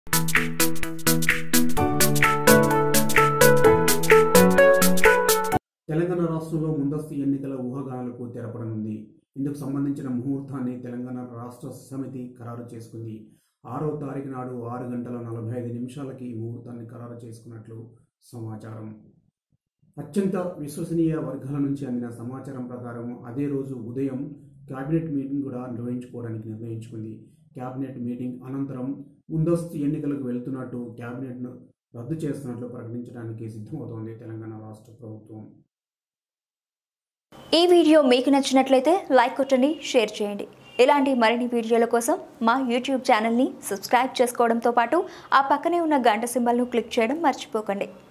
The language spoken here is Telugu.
తెలంగాణ రాష్ట్రంలో ముందస్తు ఎన్నికల ఊహాగానాలకు తెరపడనుంది ఇందుకు సంబంధించిన ముహూర్తాన్ని తెలంగాణ రాష్ట్ర సమితి ఖరారు చేసుకుంది ఆరో తారీఖు నాడు ఆరు గంటల నలభై ఐదు నిమిషాలకి ఈ ముహూర్తాన్ని ఖరారు చేసుకున్నట్లు సమాచారం అత్యంత విశ్వసనీయ వర్గాల నుంచి అందిన సమాచారం ప్రకారం అదే రోజు ఉదయం కేబినెట్ మీటింగ్ కూడా నిర్వహించుకోవడానికి నిర్ణయించుకుంది కేబినెట్ మీటింగ్ అనంతరం ముందస్తు ఎన్నికలకు వెళ్తున్నట్టు కేబినెట్ను రద్దు చేస్తున్నట్లు ప్రకటించడానికి సిద్ధమవుతోంది తెలంగాణ రాష్ట్ర ప్రభుత్వం ఈ వీడియో మీకు నచ్చినట్లయితే లైక్ కొట్టండి షేర్ చేయండి ఇలాంటి మరిన్ని వీడియోల కోసం మా యూట్యూబ్ ఛానల్ని సబ్స్క్రైబ్ చేసుకోవడంతో పాటు ఆ పక్కనే ఉన్న గంట సింబల్ను క్లిక్ చేయడం మర్చిపోకండి